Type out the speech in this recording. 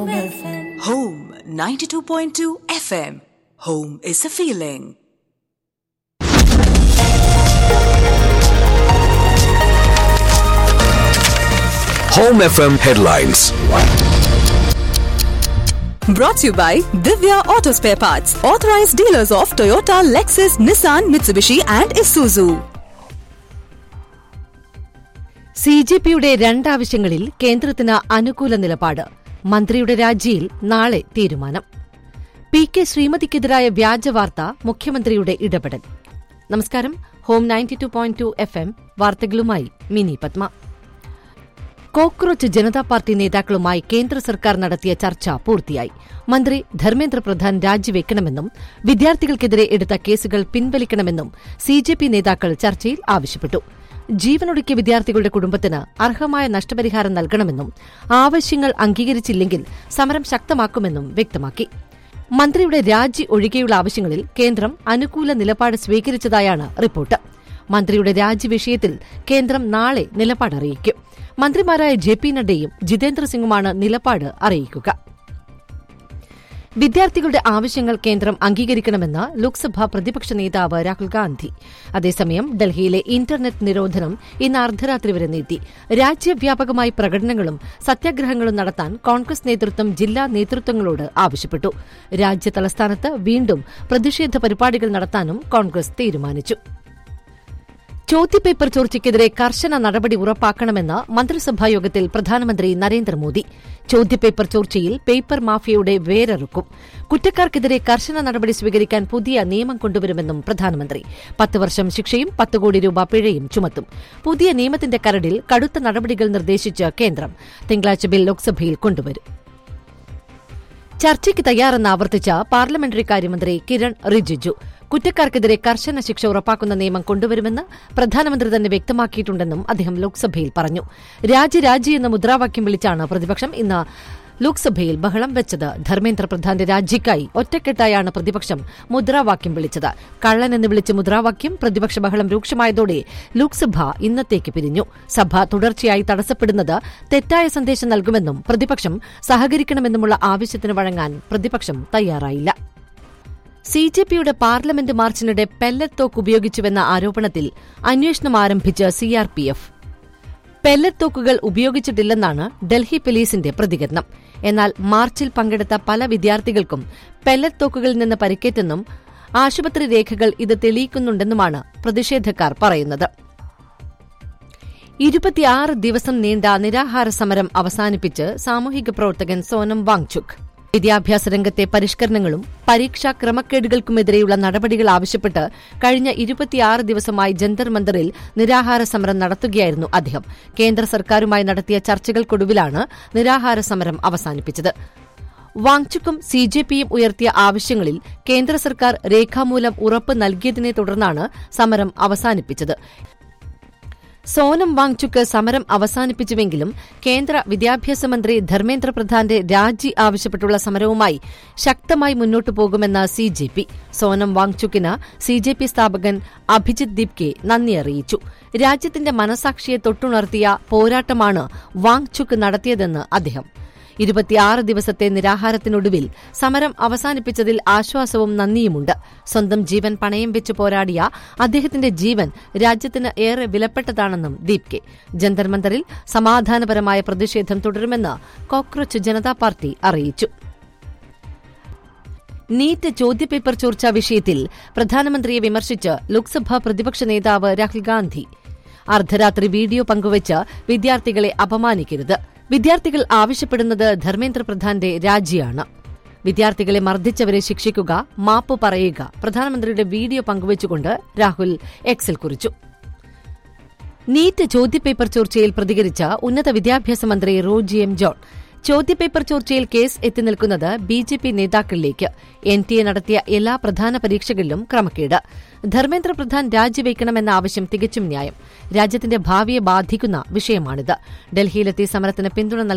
Home 92.2 FM. Home is a feeling. Home FM headlines. Brought to you by Divya Auto Spare Parts, authorized dealers of Toyota, Lexus, Nissan, Mitsubishi, and Isuzu. C J പിയുടെ രണ്ടാവശ്യങ്ങളിൽ കേന്ദ്രത്തിന് അനുകൂല നിലപാട് മന്ത്രിയുടെ രാജിയിൽ നാളെ തീരുമാനം P K ശ്രീമതിക്കെതിരായ വ്യാജവാർത്ത മുഖ്യമന്ത്രിയുടെ ഇടപെടൽ നമസ്കാരം home ninety two point two F M വാർത്തകളുമായി മിനി പത്മ കോക്രോച്ച് ജനതാ പാർട്ടി നേതാക്കളുമായി കേന്ദ്ര സർക്കാർ നടത്തിയ ചർച്ച പൂർത്തിയായി മന്ത്രി ധർമ്മേന്ദ്ര പ്രധാൻ രാജിവെക്കണമെന്നും വിദ്യാർത്ഥികൾക്കെതിരെ എടുത്ത കേസുകൾ പിൻവലിക്കണമെന്നും സി ജെ പി നേതാക്കൾ ചർച്ചയിൽ ആവശ്യപ്പെട്ടു ജീവനൊടുക്കിയ വിദ്യാർത്ഥികളുടെ കുടുംബത്തിന് അർഹമായ നഷ്ടപരിഹാരം നൽകണമെന്നും ആവശ്യങ്ങൾ അംഗീകരിച്ചില്ലെങ്കിൽ സമരം ശക്തമാക്കുമെന്നും വ്യക്തമാക്കി മന്ത്രിയുടെ രാജി ഒഴികെയുള്ള ആവശ്യങ്ങളിൽ കേന്ദ്രം അനുകൂല നിലപാട് സ്വീകരിച്ചതായാണ് റിപ്പോർട്ട് മന്ത്രിയുടെ രാജി വിഷയത്തിൽ കേന്ദ്രം നാളെ നിലപാട് അറിയിക്കും മന്ത്രിമാരായ ജെ പി നഡ്ഡയും ജിതേന്ദ്ര സിംഗുമാണ് നിലപാട് അറിയിക്കുക വിദ്യാർത്ഥികളുടെ ആവശ്യങ്ങൾ കേന്ദ്രം അംഗീകരിക്കണമെന്ന് ലോക്സഭാ പ്രതിപക്ഷ നേതാവ് രാഹുൽ ഗാന്ധി അതേസമയം ഡൽഹിയിലെ ഇന്റർനെറ്റ് നിരോധനം ഇന്ന് അർദ്ധരാത്രി വരെ നീട്ടി രാജ്യവ്യാപകമായി പ്രകടനങ്ങളും സത്യാഗ്രഹങ്ങളും നടത്താൻ കോൺഗ്രസ് നേതൃത്വം ജില്ലാ നേതൃത്വങ്ങളോട് ആവശ്യപ്പെട്ടു രാജ്യ തലസ്ഥാനത്ത് വീണ്ടും പ്രതിഷേധ പരിപാടികൾ നടത്താനും കോൺഗ്രസ് തീരുമാനിച്ചു ചോദ്യപേപ്പർ ചോർച്ചയ്ക്കെതിരെ കർശന നടപടി ഉറപ്പാക്കണമെന്ന് മന്ത്രിസഭായോഗത്തിൽ പ്രധാനമന്ത്രി നരേന്ദ്രമോദി ചോദ്യപേപ്പർ ചോർച്ചയിൽ പേപ്പർ മാഫിയയുടെ വേരറുക്കും കുറ്റക്കാർക്കെതിരെ കർശന നടപടി സ്വീകരിക്കാൻ പുതിയ നിയമം കൊണ്ടുവരുമെന്നും പ്രധാനമന്ത്രി പത്ത് വർഷം ശിക്ഷയും പത്ത് കോടി രൂപ പിഴയും ചുമത്തും പുതിയ നിയമത്തിന്റെ കരടിൽ കടുത്ത നടപടികൾ നിർദ്ദേശിച്ച് കേന്ദ്രം തിങ്കളാഴ്ച ബിൽ ലോക്സഭയിൽ കൊണ്ടുവരും ചർച്ചയ്ക്ക് തയ്യാറെന്ന് ആവർത്തിച്ച പാർലമെന്ററി കാര്യമന്ത്രി കിരൺ റിജിജു കുറ്റക്കാർക്കെതിരെ കർശന ശിക്ഷ ഉറപ്പാക്കുന്ന നിയമം കൊണ്ടുവരുമെന്ന് പ്രധാനമന്ത്രി തന്നെ വ്യക്തമാക്കിയിട്ടുണ്ടെന്നും അദ്ദേഹം ലോക്സഭയിൽ പറഞ്ഞു രാജി രാജി എന്ന മുദ്രാവാക്യം വിളിച്ചാണ് പ്രതിപക്ഷം ഇന്ന് ലോക്സഭയിൽ ബഹളം വെച്ചത് ധർമ്മേന്ദ്ര പ്രധാന്റെ രാജിക്കായി ഒറ്റക്കെട്ടായാണ് പ്രതിപക്ഷം മുദ്രാവാക്യം വിളിച്ചത് കള്ളൻ എന്ന് വിളിച്ച മുദ്രാവാക്യം പ്രതിപക്ഷ ബഹളം രൂക്ഷമായതോടെ ലോക്സഭ ഇന്നത്തേക്ക് പിരിഞ്ഞു സഭ തുടർച്ചയായി തടസ്സപ്പെടുന്നത് തെറ്റായ സന്ദേശം നൽകുമെന്നും പ്രതിപക്ഷം സഹകരിക്കണമെന്നുമുള്ള ആവശ്യത്തിന് വഴങ്ങാൻ പ്രതിപക്ഷം തയ്യാറായില്ല സി ജെ പിയുടെ പാർലമെന്റ് മാർച്ചിനിടെ പെല്ലറ്റ് തോക്ക് ഉപയോഗിച്ചുവെന്ന ആരോപണത്തിൽ അന്വേഷണം ആരംഭിച്ച് സിആർപിഎഫ് പെല്ലറ്റ് തോക്കുകൾ ഉപയോഗിച്ചിട്ടില്ലെന്നാണ് ഡൽഹി പോലീസിന്റെ പ്രതികരണം എന്നാൽ മാർച്ചിൽ പങ്കെടുത്ത പല വിദ്യാർത്ഥികൾക്കും പെല്ലറ്റ് തോക്കുകളിൽ നിന്ന് പരിക്കേറ്റെന്നും ആശുപത്രി രേഖകൾ ഇത് തെളിയിക്കുന്നുണ്ടെന്നുമാണ് പ്രതിഷേധക്കാർ പറയുന്നത് ഇരുപത്തിയാറ് ദിവസം നീണ്ട നിരാഹാര സമരം അവസാനിപ്പിച്ച് സാമൂഹിക പ്രവർത്തകൻ സോനം വാങ്ചുക് വിദ്യാഭ്യാസ രംഗത്തെ പരിഷ്കരണങ്ങളും പരീക്ഷാ ക്രമക്കേടുകൾക്കുമെതിരെയുള്ള നടപടികൾ ആവശ്യപ്പെട്ട് കഴിഞ്ഞ ഇരുപത്തിയാറ് ദിവസമായി ജന്തർ മന്ദറിൽ നിരാഹാര സമരം നടത്തുകയായിരുന്നു അദ്ദേഹം കേന്ദ്ര സർക്കാരുമായി നടത്തിയ ചർച്ചകൾക്കൊടുവിലാണ് നിരാഹാര സമരം അവസാനിപ്പിച്ചത് വാങ്ചുക്കും സി ജെ പിയും ഉയർത്തിയ ആവശ്യങ്ങളിൽ കേന്ദ്ര സർക്കാർ രേഖാമൂലം ഉറപ്പ് നൽകിയതിനെ തുടർന്നാണ് സമരം അവസാനിപ്പിച്ചത് സോനം വാങ്ചുക്ക് സമരം അവസാനിപ്പിച്ചുവെങ്കിലും കേന്ദ്ര വിദ്യാഭ്യാസ മന്ത്രി ധർമ്മേന്ദ്ര പ്രധാന്റെ രാജി ആവശ്യപ്പെട്ടുള്ള സമരവുമായി ശക്തമായി മുന്നോട്ടു പോകുമെന്ന് സി ജെ പി സോനം വാങ്ചുക്കിന് സി ജെ പി സ്ഥാപകൻ അഭിജിത് ദീപ്കെ നന്ദി അറിയിച്ചു രാജ്യത്തിന്റെ മനസാക്ഷിയെ തൊട്ടുണർത്തിയ പോരാട്ടമാണ് വാങ്ചുക്ക് നടത്തിയതെന്ന് അദ്ദേഹം ഇരുപത്തിയാറ് ദിവസത്തെ നിരാഹാരത്തിനൊടുവിൽ സമരം അവസാനിപ്പിച്ചതിൽ ആശ്വാസവും നന്ദിയുമുണ്ട് സ്വന്തം ജീവൻ പണയം വെച്ച് പോരാടിയ അദ്ദേഹത്തിന്റെ ജീവൻ രാജ്യത്തിന് ഏറെ വിലപ്പെട്ടതാണെന്നും ദീപ്കെ ജന്തർ മന്ദറിൽ സമാധാനപരമായ പ്രതിഷേധം തുടരുമെന്ന് കോക്രോച്ച് ജനതാ പാർട്ടി അറിയിച്ചു നീറ്റ് ചോദ്യപേപ്പർ ചോർച്ചാ വിഷയത്തിൽ പ്രധാനമന്ത്രിയെ വിമർശിച്ച് ലോക്സഭാ പ്രതിപക്ഷ നേതാവ് രാഹുൽ ഗാന്ധി അർദ്ധരാത്രി വീഡിയോ പങ്കുവച്ച് വിദ്യാർത്ഥികളെ അപമാനിക്കരുത് വിദ്യാർത്ഥികൾ ആവശ്യപ്പെടുന്നത് ധർമ്മേന്ദ്ര പ്രധാന്റെ രാജിയാണ് വിദ്യാർത്ഥികളെ മർദ്ദിച്ചവരെ ശിക്ഷിക്കുക മാപ്പ് പറയുക പ്രധാനമന്ത്രിയുടെ വീഡിയോ പങ്കുവച്ചുകൊണ്ട് രാഹുൽ എക്സിൽ കുറിച്ചു നീറ്റ് ചോദ്യപേപ്പർ ചോർച്ചയിൽ പ്രതികരിച്ച ഉന്നത വിദ്യാഭ്യാസ മന്ത്രി റോജി എം ജോൺ ചോദ്യപേപ്പർ ചോർച്ചയിൽ കേസ് എത്തി നിൽക്കുന്നത് ബി ജെ പി നേതാക്കളിലേക്ക് എൻ ടി എ നടത്തിയ എല്ലാ പ്രധാന പരീക്ഷകളിലും ക്രമക്കേട് ധർമ്മേന്ദ്ര പ്രധാൻ രാജിവെക്കണമെന്ന ആവശ്യം തികച്ചും ന്യായം രാജ്യത്തിന്റെ ഭാവിയെ ബാധിക്കുന്ന വിഷയമാണിത് ഡൽഹിയിലെത്തി സമരത്തിന് പിന്തുണ